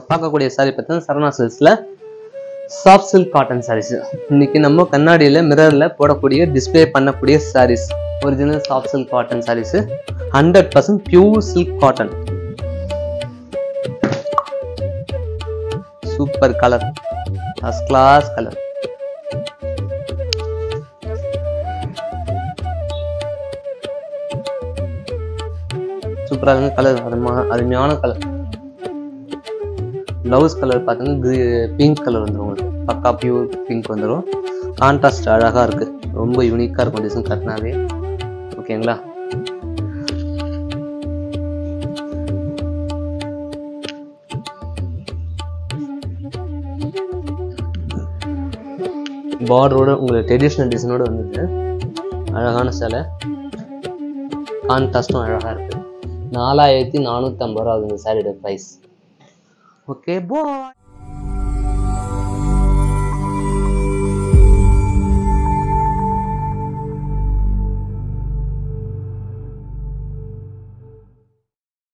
பார்க்கக்கூடிய saree பார்த்தீங்கன்னா சரணா சில்க்ஸில் சாஃப்ட் சில்க் காட்டன் sarees இன்னைக்கு நம்ம கண்ணாடியில் மிரரில் போடக்கூடிய டிஸ்ப்ளே பண்ணக்கூடிய sarees original soft silk cotton sarees hundred percent pure silk cotton super colour first class colour சூப்பராக கலர் அருமையான அருமையான கலர் ப்ளவுஸ் கலர் பார்த்தீங்கன்னா பிங்க் கலர் வந்துடும் உங்களுக்கு பக்கா பியூர் பிங்க் வந்துடும் கான்ட்ராஸ்ட் அழகாக இருக்குது ரொம்ப யூனிக்காக இருக்கும் டிசைன் கட்டினாவே ஓகேங்களா பார்டரோட உங்களுக்கு ட்ரெடிஷ்னல் டிசைனோட வந்துட்டு அழகான சிலை கான்ட்ராஸ்டும் அழகாக இருக்குது நாலாயிரத்தி நானூற்றம்பது ரூபா ஆகுது இந்த சாரியோட ப்ரைஸ் ஓகே பாய்